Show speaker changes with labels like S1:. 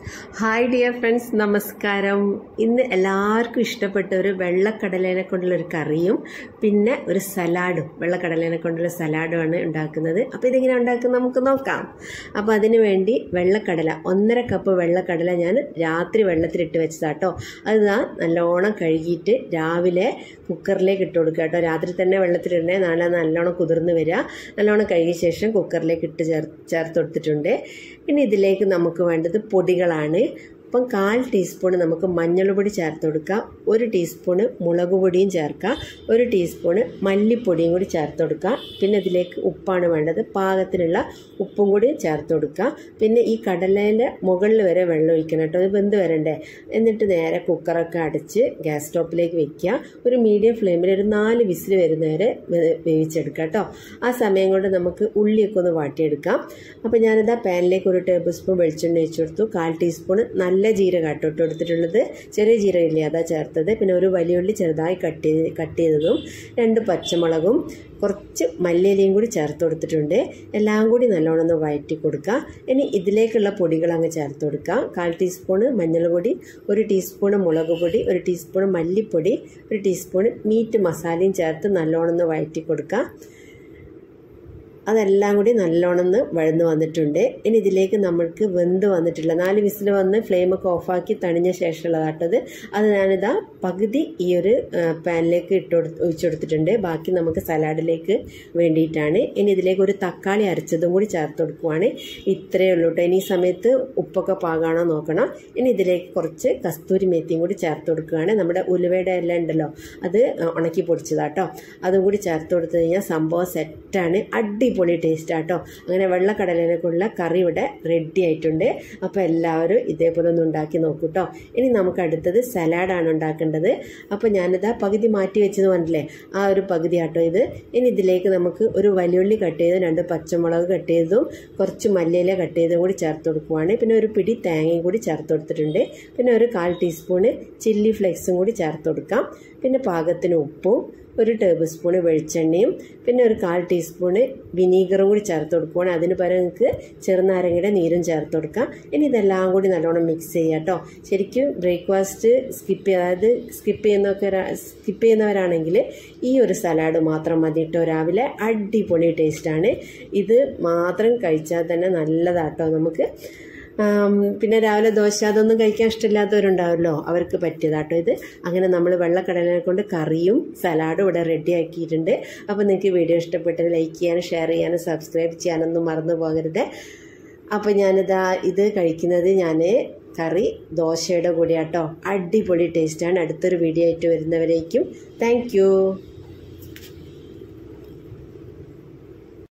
S1: hi dear friends നമസ്കാരം ഇന്ന് എല്ലാവർക്കും ഇഷ്ടപ്പെട്ട ഒരു വെള്ളക്കടലേനെ കൊണ്ടുള്ള ഒരു കറിയും പിന്നെ ഒരു സലാഡും വെള്ളക്കടലേനെ കൊണ്ടുള്ള സലാഡുമാണ് ഉണ്ടാക്കുന്നത് അപ്പോൾ ഇതെങ്ങനെ ഉണ്ടാക്കുന്നത് നമുക്ക് നോക്കാം അപ്പോൾ അതിന് വേണ്ടി വെള്ളക്കടല ഒന്നര കപ്പ് വെള്ളക്കടല ഞാൻ രാത്രി വെള്ളത്തിലിട്ട് വെച്ചതാട്ടോ അത് ദാ നല്ലോണം കഴുകിയിട്ട് രാവിലെ കുക്കറിലേക്ക് ഇട്ട് കൊടുക്കുക കേട്ടോ രാത്രി തന്നെ വെള്ളത്തിലിടണേ നാളെ നല്ലോണം കുതിർന്ന് വരിക നല്ലോണം കഴുകിയ ശേഷം കുക്കറിലേക്ക് ഇട്ട് ചേർ ചേർത്ത് കൊടുത്തിട്ടുണ്ട് പിന്നെ ഇതിലേക്ക് നമുക്ക് വേണ്ടത് പൊടികളാണ് അപ്പം കാൽ ടീസ്പൂൺ നമുക്ക് മഞ്ഞൾപ്പൊടി ചേർത്ത് കൊടുക്കുക ഒരു ടീസ്പൂണ് മുളക് പൊടിയും ചേർക്കുക ഒരു ടീസ്പൂണ് മല്ലിപ്പൊടിയും കൂടി ചേർത്ത് കൊടുക്കുക പിന്നെ ഇതിലേക്ക് ഉപ്പാണ് വേണ്ടത് പാകത്തിനുള്ള ഉപ്പും കൂടി ചേർത്ത് കൊടുക്കുക പിന്നെ ഈ കടലേൻ്റെ മുകളിൽ വരെ വെള്ളം ഒഴിക്കണം കേട്ടോ അത് വെന്ത് വരണ്ടേ എന്നിട്ട് നേരെ കുക്കറൊക്കെ അടച്ച് ഗ്യാസ് സ്റ്റോപ്പിലേക്ക് വെക്കുക ഒരു മീഡിയം ഫ്ലെയിമിൽ ഒരു നാല് വിസിൽ വരുന്നവരെ വേവിച്ചെടുക്കുക കേട്ടോ ആ സമയം കൊണ്ട് നമുക്ക് ഉള്ളിയൊക്കെ ഒന്ന് വാട്ടിയെടുക്കാം അപ്പോൾ ഞാനിതാ പാനിലേക്ക് ഒരു ടേബിൾ സ്പൂൺ വെളിച്ചെണ്ണ ഒഴിച്ചു കൊടുത്തു കാൽ ടീസ്പൂൺ നല്ല ജീരകം കേട്ടോ ഇട്ട് കൊടുത്തിട്ടുള്ളത് ചെറിയ ജീരകം ഇല്ലേ അതാ ചേർത്തത് പിന്നെ ഒരു വലിയ ഉള്ളി ചെറുതായി കട്ട് ചെയ്ത് കട്ട് ചെയ്തതും രണ്ട് പച്ചമുളകും കുറച്ച് മല്ലിയിലയും കൂടി ചേർത്ത് കൊടുത്തിട്ടുണ്ട് എല്ലാം കൂടി നല്ലോണം ഒന്ന് വഴറ്റി കൊടുക്കുക ഇനി ഇതിലേക്കുള്ള പൊടികൾ അങ്ങ് ചേർത്ത് കൊടുക്കുക കാൽ ടീസ്പൂണ് മഞ്ഞൾപ്പൊടി ഒരു ടീസ്പൂണ് മുളക് പൊടി ഒരു ടീസ്പൂൺ മല്ലിപ്പൊടി ഒരു ടീസ്പൂൺ മീറ്റ് മസാലയും ചേർത്ത് നല്ലോണം ഒന്ന് വഴറ്റി കൊടുക്കുക അതെല്ലാം കൂടി നല്ലോണം ഒന്ന് വഴന്ന് വന്നിട്ടുണ്ട് ഇനി ഇതിലേക്ക് നമ്മൾക്ക് വെന്ത് വന്നിട്ടില്ല നാല് വിസിൽ വന്ന് ഫ്ലെയിമൊക്കെ ഓഫാക്കി തണിഞ്ഞ ശേഷമുള്ളതാട്ടത് അത് ഞാനിതാ പകുതി ഈ ഒരു പാനിലേക്ക് ഇട്ട് കൊടുത്ത് ഒഴിച്ചു കൊടുത്തിട്ടുണ്ട് ബാക്കി നമുക്ക് സലാഡിലേക്ക് വേണ്ടിയിട്ടാണ് ഇനി ഇതിലേക്ക് ഒരു തക്കാളി അരച്ചതും കൂടി ചേർത്ത് കൊടുക്കുവാണ് ഇത്രയേ ഉള്ളൂ കേട്ടോ ഇനി ഈ സമയത്ത് ഉപ്പൊക്കെ പാകാണോ നോക്കണം ഇനി ഇതിലേക്ക് കുറച്ച് കസ്തൂരി മേത്തിയും കൂടി ചേർത്ത് കൊടുക്കുകയാണ് നമ്മുടെ ഉലുവയുടെ എല്ലാം ഉണ്ടല്ലോ അത് ഉണക്കി പൊടിച്ചതാട്ടോ അതും കൂടി ചേർത്ത് കൊടുത്തു കഴിഞ്ഞാൽ സംഭവം സെറ്റാണ് അടി അടിപൊളി ടേസ്റ്റ് ആട്ടോ അങ്ങനെ വെള്ളക്കടലിനെക്കുള്ള കറി ഇവിടെ റെഡി ആയിട്ടുണ്ട് അപ്പോൾ എല്ലാവരും ഇതേപോലെ ഒന്ന് ഉണ്ടാക്കി നോക്കൂ കേട്ടോ ഇനി നമുക്ക് അടുത്തത് സലാഡാണ് ഉണ്ടാക്കേണ്ടത് അപ്പോൾ ഞാനിതാ പകുതി മാറ്റി വെച്ചെന്ന് പറഞ്ഞില്ലേ ആ ഒരു പകുതി ആട്ടോ ഇത് ഇനി ഇതിലേക്ക് നമുക്ക് ഒരു വലിയുള്ളി കട്ട് ചെയ്ത് രണ്ട് പച്ചമുളക് കട്ട് ചെയ്തതും കുറച്ച് മല്ലിയില കട്ട് ചെയ്തും കൂടി ചേർത്ത് കൊടുക്കുവാണ് പിന്നെ ഒരു പിടി തേങ്ങയും കൂടി ചേർത്ത് കൊടുത്തിട്ടുണ്ട് പിന്നെ ഒരു കാൽ ടീസ്പൂണ് ചില്ലി ഫ്ലെക്സും കൂടി ചേർത്ത് കൊടുക്കാം പിന്നെ പാകത്തിന് ഉപ്പും ഒരു ടേബിൾ സ്പൂണ് വെളിച്ചെണ്ണയും പിന്നെ ഒരു കാൽ ടീസ്പൂണ് വിനീഗറും കൂടി ചേർത്ത് കൊടുക്കുവാണ് അതിന് പകരം നിങ്ങൾക്ക് ചെറുനാരങ്ങയുടെ നീരും ചേർത്ത് കൊടുക്കാം ഇനി ഇതെല്ലാം കൂടി നല്ലോണം മിക്സ് ചെയ്യുക കേട്ടോ ശരിക്കും ബ്രേക്ക്ഫാസ്റ്റ് സ്കിപ്പ് അതായത് സ്കിപ്പ് ചെയ്യുന്നവർക്ക് സ്കിപ്പ് ചെയ്യുന്നവരാണെങ്കിൽ ഈ ഒരു സലാഡ് മാത്രം മതി കേട്ടോ രാവിലെ അടിപൊളി ടേസ്റ്റാണ് ഇത് മാത്രം കഴിച്ചാൽ തന്നെ നല്ലതാട്ടോ നമുക്ക് പിന്നെ രാവിലെ ദോശ അതൊന്നും കഴിക്കാൻ ഇഷ്ടമില്ലാത്തവരുണ്ടാവുമല്ലോ അവർക്ക് പറ്റിയതാട്ടോ ഇത് അങ്ങനെ നമ്മൾ വെള്ളക്കടലിനെ കൊണ്ട് കറിയും സലാഡും ഇവിടെ റെഡി ആക്കിയിട്ടുണ്ട് അപ്പോൾ നിങ്ങൾക്ക് വീഡിയോ ഇഷ്ടപ്പെട്ടത് ലൈക്ക് ചെയ്യാനും ഷെയർ ചെയ്യാനും സബ്സ്ക്രൈബ് ചെയ്യാനൊന്നും മറന്നു പോകരുത് അപ്പോൾ ഞാനിതാ ഇത് കഴിക്കുന്നത് ഞാൻ കറി ദോശയുടെ കൂടെയാട്ടോ അടിപൊളി ടേസ്റ്റാണ് അടുത്തൊരു വീഡിയോ ആയിട്ട് വരുന്നവരേക്കും താങ്ക്